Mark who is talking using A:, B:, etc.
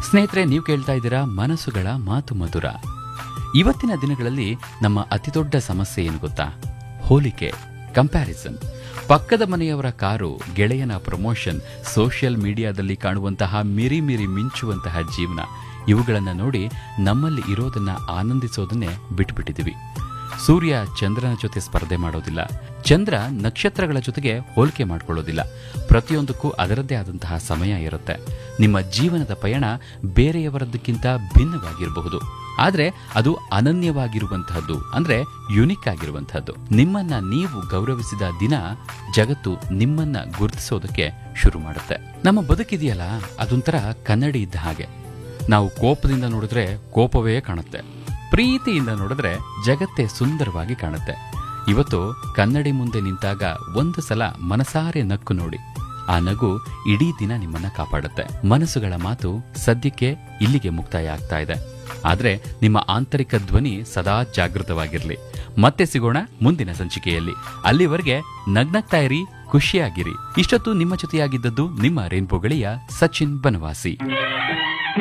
A: ಸ್ನೇಹಿತರೆ ನೀವು ಕೇಳ್ತಾ ಇದ್ದೀರಾ ಮನಸ್ಸುಗಳ ಮಾತು ಮಧುರ ಇವತ್ತಿನ ದಿನಗಳಲ್ಲಿ ನಮ್ಮ ಅತಿದೊಡ್ಡ ಸಮಸ್ಯೆ ಏನು ಗೊತ್ತಾ ಹೋಲಿಕೆ ಕಂಪ್ಯಾರಿಸನ್ ಪಕ್ಕದ ಮನೆಯವರ ಕಾರು ಗೆಳೆಯನ ಪ್ರಮೋಷನ್ ಸೋಷಿಯಲ್ ಮೀಡಿಯಾದಲ್ಲಿ ಕಾಣುವಂತಹ ಮಿರಿ ಮಿರಿ ಮಿಂಚುವಂತಹ ಜೀವನ ಇವುಗಳನ್ನು ನೋಡಿ ನಮ್ಮಲ್ಲಿ ಇರೋದನ್ನ ಆನಂದಿಸೋದನ್ನೇ ಬಿಟ್ಬಿಟ್ಟಿದ್ದೀವಿ ಸೂರ್ಯ ಚಂದ್ರನ ಜೊತೆ ಸ್ಪರ್ಧೆ ಮಾಡೋದಿಲ್ಲ ಚಂದ್ರ ನಕ್ಷತ್ರಗಳ ಜೊತೆಗೆ ಹೋಲಿಕೆ ಮಾಡ್ಕೊಳ್ಳೋದಿಲ್ಲ ಪ್ರತಿಯೊಂದಕ್ಕೂ ಅದರದ್ದೇ ಆದಂತಹ ಸಮಯ ಇರುತ್ತೆ ನಿಮ್ಮ ಜೀವನದ ಪಯಣ ಬೇರೆಯವರದ್ದಕ್ಕಿಂತ ಭಿನ್ನವಾಗಿರಬಹುದು ಆದರೆ ಅದು ಅನನ್ಯವಾಗಿರುವಂತಹದ್ದು ಅಂದ್ರೆ ಯುನಿಕ್ ಆಗಿರುವಂತಹದ್ದು ನಿಮ್ಮನ್ನ ನೀವು ಗೌರವಿಸಿದ ದಿನ ಜಗತ್ತು ನಿಮ್ಮನ್ನ ಗುರುತಿಸೋದಕ್ಕೆ ಶುರು ಮಾಡುತ್ತೆ ನಮ್ಮ ಬದುಕಿದೆಯಲ್ಲ ಅದೊಂಥರ ಕನ್ನಡಿ ಇದ್ದ ಹಾಗೆ ನಾವು ಕೋಪದಿಂದ ನೋಡಿದ್ರೆ ಕೋಪವೇ ಕಾಣುತ್ತೆ ಪ್ರೀತಿಯಿಂದ ನೋಡಿದ್ರೆ ಜಗತ್ತೇ ಸುಂದರವಾಗಿ ಕಾಣುತ್ತೆ ಇವತ್ತು ಕನ್ನಡಿ ಮುಂದೆ ನಿಂತಾಗ ಒಂದು ಸಲ ಮನಸಾರೆ ನಕ್ಕು ನೋಡಿ ಆ ನಗು ಇಡೀ ದಿನ ನಿಮ್ಮನ್ನ ಕಾಪಾಡುತ್ತೆ ಮನಸ್ಸುಗಳ ಮಾತು ಸದ್ಯಕ್ಕೆ ಇಲ್ಲಿಗೆ ಮುಕ್ತಾಯ ಆಗ್ತಾ ಇದೆ ಆದ್ರೆ ನಿಮ್ಮ ಆಂತರಿಕ ಧ್ವನಿ ಸದಾ ಜಾಗೃತವಾಗಿರ್ಲಿ ಮತ್ತೆ ಸಿಗೋಣ ಮುಂದಿನ ಸಂಚಿಕೆಯಲ್ಲಿ ಅಲ್ಲಿವರೆಗೆ ನಗ್ನಗ್ತಾ ಇರಿ ಖುಷಿಯಾಗಿರಿ ಇಷ್ಟೊತ್ತು ನಿಮ್ಮ ಜೊತೆಯಾಗಿದ್ದದ್ದು ನಿಮ್ಮ ರೇನ್ಬೋ ಗೆಳೆಯ ಸಚಿನ್ ಬನವಾಸಿ